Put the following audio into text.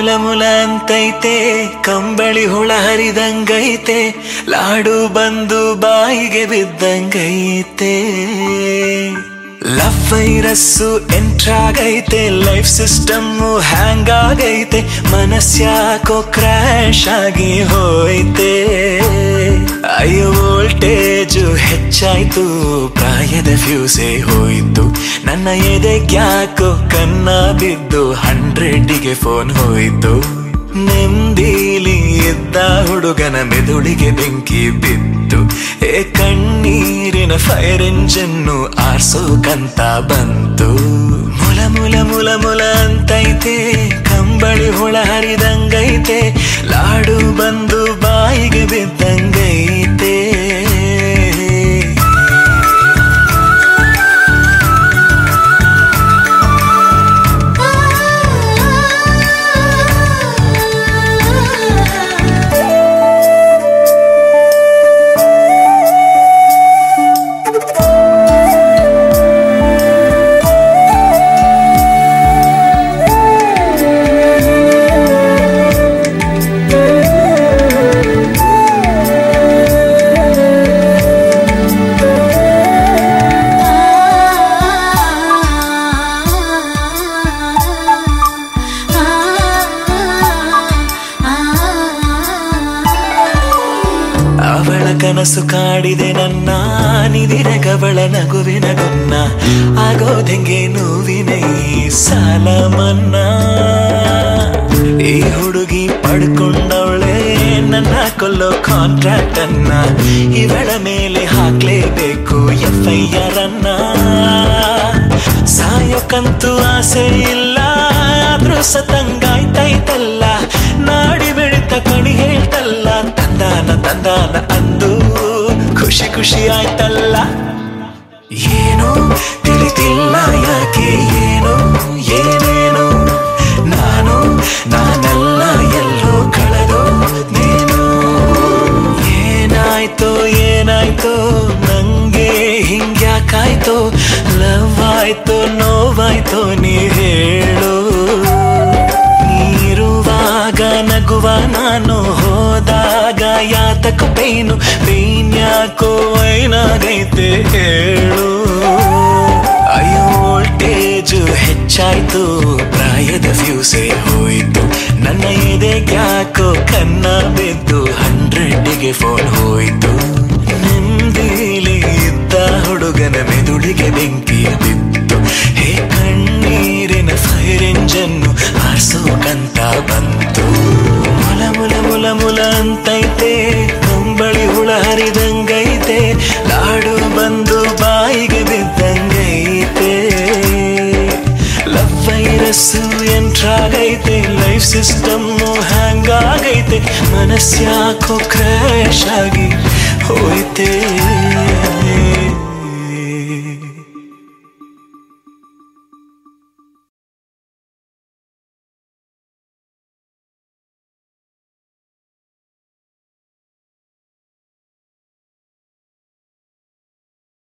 ಮುಲ ಮುಲ ಅಂತೈತೆ ಕಂಬಳಿ ಹುಳ ಹರಿದಂಗೈತೆ ಲಾಡು ಬಂದು ಬಾಯಿಗೆ ಬಿದ್ದಂಗೈತೆ ಲವ್ ವೈರಸ್ಸು ಎಂಟ್ರಾಗೈತೆ ಲೈಫ್ ಸಿಸ್ಟಮ್ ಹ್ಯಾಂಗ್ ಆಗೈತೆ ಮನಸ್ಯಾಕೋ ಕ್ರ್ಯಾಶ್ ಆಗಿ ಹೋಯ್ತೆ ಅಯ್ಯೋ ವೋಲ್ಟೇಜು ಹೆಚ್ಚಾಯ್ತು ಪ್ರಾಯದ ಫ್ಯೂಸೇ ಹೋಯ್ತು ನನ್ನ ಎದೆಗ್ಯಾಕೋ ಕನ್ನ ಬಿದ್ದು ಹಂಡ್ರೆಡ್ಗೆ ಫೋನ್ ಹೋಯ್ತು ನೆಮ್ಮದಿಲಿ ಇದ್ದ ಹುಡುಗನ ಮೆದುಳಿಗೆ ಬೆಂಕಿ ಬಿತ್ತು ಏ ಕಣ್ಣೀರಿನ ಫೈರ್ ಇಂಜನ್ನು ಆರ್ಸೋಕಂತ ಬಂತು ಮುಲ ಮುಲ ಮುಲ ಮುಲ ಅಂತೈತೆ ಕಂಬಳಿ ಹುಳ ಹರಿದಂಗೈತೆ ಲಾಡು ಬಂದು ಬಾಯಿಗೆ ಬಿದ್ದಂಗೈತೆ ಅವಳ ಕನಸು ಕಾಡಿದೆ ನನ್ನ ನಿದಿರಗವಳ ನಗುವಿನ ಗುನ್ನ ಆಗೋದೆಂಗೆ ನೋವಿನ ಈ ಸಾಲ ಮನ್ನಾ ಈ ಹುಡುಗಿ ಪಡ್ಕೊಂಡವಳೆ ನನ್ನ ಕೊಲ್ಲೋ ಕಾಂಟ್ರಾಕ್ಟ್ ಅನ್ನ ಇವಳ ಮೇಲೆ ಹಾಕ್ಲೇಬೇಕು ಎಫ್ ಐ ಆರ್ ಅನ್ನ ಸಾಯೋಕಂತೂ ಆಸೆ ಇಲ್ಲ ಆದ್ರೂ ಸತಂಗಾಯ್ತೈತಲ್ಲ ನಾಡಿ ಬೆಳಿತ ಕಣಿ ಹೇಳ್ತಲ್ಲ ತಂದಾನ ತಂದಾನ ಅಂದು ಖುಷಿ ಖುಷಿ ಆಯ್ತಲ್ಲ ಏನು ತಿಳಿತಿಲ್ಲ ಯಾಕೆ ಏನು ಏನೇನು ನಾನು ನಾನಲ್ಲ ಎಲ್ಲೋ ಕಳೆದು ನೀನು ಏನಾಯ್ತೋ ಏನಾಯ್ತೋ ನಂಗೆ ಹಿಂಗ್ಯಾಕಾಯ್ತೋ ಲವ್ ಆಯ್ತೋ ನೋವಾಯ್ತೋ ನೀ ಹೇಳು ನೀರುವಾಗ ನಗುವ ನಾನು ಹೋದಾಗ ಯಾತಕ ಪೈನು ಪೈನ್ ಯಾಕೋ ಏನಾಗೈತೆ ಹೇಳು ಅಯ್ಯೋ ವೋಲ್ಟೇಜು ಹೆಚ್ಚಾಯ್ತು ಪ್ರಾಯದ ಫ್ಯೂಸೇ ಹೋಯ್ತು ನನ್ನ ಎದೆಗ್ಯಾಕೋ ಕನ್ನ ಬಿದ್ದು ಹಂಡ್ರೆಡ್ಗೆ ಫೋನ್ ಹೋಯ್ತು ನೆಮ್ಮದಿಲಿ ಇದ್ದ ಹುಡುಗನ ಮೆದುಳಿಗೆ ಬೆಂಕಿ ಬಿತ್ತು ಹೇ ಕಣ್ಣೀರಿನ ಫೈರ್ ಇಂಜನ್ನು ಆರ್ಸೋಕಂತ ಬಂತು ಮುಲ ಮುಲ ಮುಲ ಮುಲ ಅಂತೈತೆ ಕಂಬಳಿ ಹುಳ ಹರಿದಂಗೈತೆ ಲಾಡು ಬಂದು ಬಾಯಿಗೆ ಬಿದ್ದಂಗೈತೆ ಲವ್ ವೈರಸ್ಸು ಎಂಟ್ರಾಗೈತೆ ಲೈಫ್ ಸಿಸ್ಟಮ್ ಹ್ಯಾಂಗ್ ಆಗೈತೆ ಮನಸ್ಯಾಕೋ ಕ್ರ್ಯಾಶ್ ಆಗಿ ಹೋಯ್ತೆ